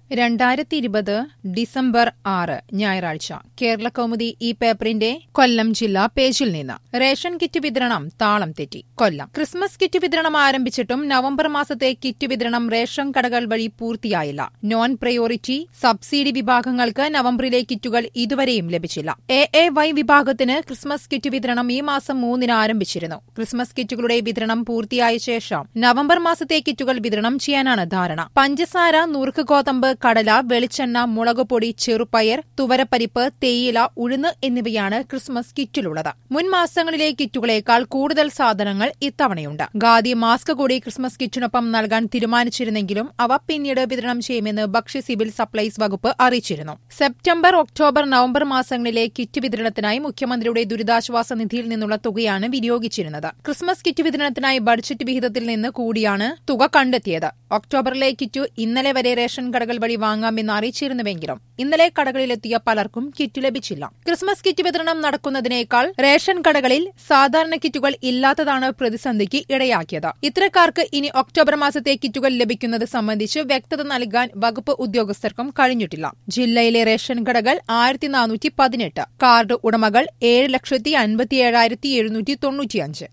രണ്ടായിരത്തി ഇരുപത് ഡിസംബർ ആറ് ഞായറാഴ്ച കേരള കൗമുദി ഈ പേപ്പറിന്റെ കൊല്ലം ജില്ലാ പേജിൽ നിന്ന് റേഷൻ കിറ്റ് വിതരണം താളം തെറ്റി കൊല്ലം ക്രിസ്മസ് കിറ്റ് വിതരണം ആരംഭിച്ചിട്ടും നവംബർ മാസത്തെ കിറ്റ് വിതരണം റേഷൻ കടകൾ വഴി പൂർത്തിയായില്ല നോൺ പ്രയോറിറ്റി സബ്സിഡി വിഭാഗങ്ങൾക്ക് നവംബറിലെ കിറ്റുകൾ ഇതുവരെയും ലഭിച്ചില്ല എ എ വൈ വിഭാഗത്തിന് ക്രിസ്മസ് കിറ്റ് വിതരണം ഈ മാസം മൂന്നിന് ആരംഭിച്ചിരുന്നു ക്രിസ്മസ് കിറ്റുകളുടെ വിതരണം പൂർത്തിയായ ശേഷം നവംബർ മാസത്തെ കിറ്റുകൾ വിതരണം ചെയ്യാനാണ് ധാരണ പഞ്ചസാര നുറുക്ക് ഗോതമ്പ് കടല വെളിച്ചെണ്ണ മുളകുപൊടി ചെറുപയർ തുവരപ്പരിപ്പ് തേയില ഉഴുന്ന് എന്നിവയാണ് ക്രിസ്മസ് കിറ്റിലുള്ളത് മുൻ മാസങ്ങളിലെ കിറ്റുകളേക്കാൾ കൂടുതൽ സാധനങ്ങൾ ഇത്തവണയുണ്ട് ഖാദി മാസ്ക് കൂടി ക്രിസ്മസ് കിറ്റിനൊപ്പം നൽകാൻ തീരുമാനിച്ചിരുന്നെങ്കിലും അവ പിന്നീട് വിതരണം ചെയ്യുമെന്ന് ഭക്ഷ്യ സിവിൽ സപ്ലൈസ് വകുപ്പ് അറിയിച്ചിരുന്നു സെപ്റ്റംബർ ഒക്ടോബർ നവംബർ മാസങ്ങളിലെ കിറ്റ് വിതരണത്തിനായി മുഖ്യമന്ത്രിയുടെ ദുരിതാശ്വാസ നിധിയിൽ നിന്നുള്ള തുകയാണ് വിനിയോഗിച്ചിരുന്നത് ക്രിസ്മസ് കിറ്റ് വിതരണത്തിനായി ബഡ്ജറ്റ് വിഹിതത്തിൽ നിന്ന് കൂടിയാണ് തുക കണ്ടെത്തിയത് ഒക്ടോബറിലെ കിറ്റ് ഇന്നലെ വരെ റേഷൻ കടകൾ വഴി വാങ്ങാമെന്ന് അറിയിച്ചിരുന്നുവെങ്കിലും ഇന്നലെ കടകളിലെത്തിയ പലർക്കും കിറ്റ് ലഭിച്ചില്ല ക്രിസ്മസ് കിറ്റ് വിതരണം നടക്കുന്നതിനേക്കാൾ റേഷൻ കടകളിൽ സാധാരണ കിറ്റുകൾ ഇല്ലാത്തതാണ് പ്രതിസന്ധിക്ക് ഇടയാക്കിയത് ഇത്തരക്കാർക്ക് ഇനി ഒക്ടോബർ മാസത്തെ കിറ്റുകൾ ലഭിക്കുന്നത് സംബന്ധിച്ച് വ്യക്തത നൽകാൻ വകുപ്പ് ഉദ്യോഗസ്ഥർക്കും കഴിഞ്ഞിട്ടില്ല ജില്ലയിലെ റേഷൻ കടകൾ ആയിരത്തി നാനൂറ്റി പതിനെട്ട് കാർഡ് ഉടമകൾ ഏഴ് ലക്ഷത്തി അൻപത്തിയേഴായിരത്തി എഴുന്നൂറ്റി തൊണ്ണൂറ്റിയഞ്ച്